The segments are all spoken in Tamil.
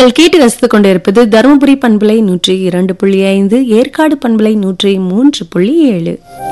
நீங்கள் கேட்டு ரசித்துக் கொண்டிருப்பது தருமபுரி பண்பலை நூற்றி இரண்டு புள்ளி ஐந்து ஏற்காடு பண்பலை நூற்றி மூன்று புள்ளி ஏழு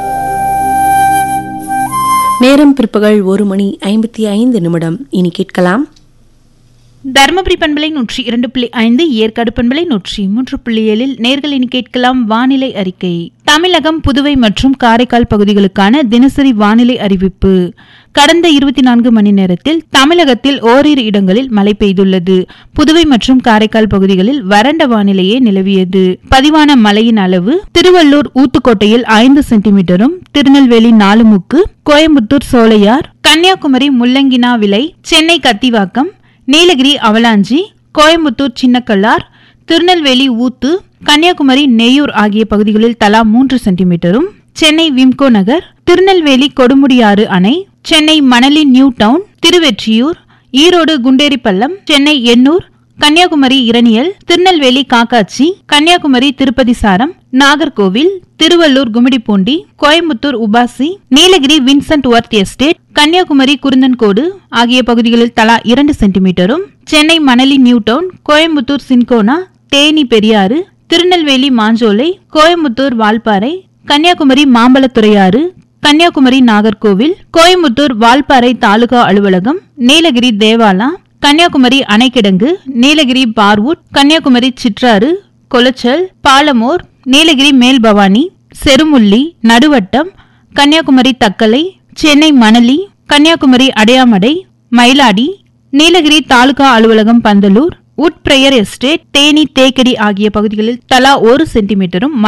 நேரம் பிற்பகல் ஒரு மணி ஐம்பத்தி ஐந்து நிமிடம் இனி கேட்கலாம் தருமபுரி பண்பலை நூற்றி இரண்டு புள்ளி ஐந்து ஏற்காடு பண்பலை நூற்றி மூன்று புள்ளி ஏழில் நேர்கள் இனி கேட்கலாம் வானிலை அறிக்கை தமிழகம் புதுவை மற்றும் காரைக்கால் பகுதிகளுக்கான தினசரி வானிலை அறிவிப்பு கடந்த இருபத்தி நான்கு மணி நேரத்தில் தமிழகத்தில் ஓரிரு இடங்களில் மழை பெய்துள்ளது புதுவை மற்றும் காரைக்கால் பகுதிகளில் வறண்ட வானிலையே நிலவியது பதிவான மழையின் அளவு திருவள்ளூர் ஊத்துக்கோட்டையில் ஐந்து சென்டிமீட்டரும் திருநெல்வேலி நாலுமுக்கு கோயம்புத்தூர் சோலையார் கன்னியாகுமரி முள்ளங்கினா விலை சென்னை கத்திவாக்கம் நீலகிரி அவலாஞ்சி கோயம்புத்தூர் சின்னக்கல்லார் திருநெல்வேலி ஊத்து கன்னியாகுமரி நெய்யூர் ஆகிய பகுதிகளில் தலா மூன்று சென்டிமீட்டரும் சென்னை விம்கோ நகர் திருநெல்வேலி கொடுமுடியாறு அணை Chennai Manali new town Thiruvottiyur Erode Gunderipallam Chennai Ennore Kanniyakumari Eraniel Tirunelveli Kakkachi Kanniyakumari Thirupathisaram Nagercoil Tiruvallur Gummidipoondi Coimbatore UPASI Nilgiris Vincent Worth estate Kanniyakumari Kurunthancode ஆகிய பகுதிகளில் தலா இரண்டு சென்டிமீட்டரும் Chennai Manali new town Coimbatore Cinchona Theni Periyar Tirunelveli Manjolai Coimbatore Valparai Kanniyakumari Mambazhathuraiyar Kanniyakumari Nagercoil Coimbatore Valparai taluk அலுவலகம் நீலகிரி தேவாலா கன்னியாகுமரி அணைக்கிடங்கு நீலகிரி பார்வுட் கன்னியாகுமரி சிற்றாறு கொளச்சல் பாலமோர் நீலகிரி மேல்பவானி செருமுள்ளி நடுவட்டம் கன்னியாகுமரி தக்கலை சென்னை மணலி கன்னியாகுமரி அடையாமடை மயிலாடி நீலகிரி தாலுகா அலுவலகம் பந்தலூர் உட்பிரயர் எஸ்டேட் தேனி தேக்கடி ஆகிய பகுதிகளில் தலா ஒரு சென்டிமீட்டரும்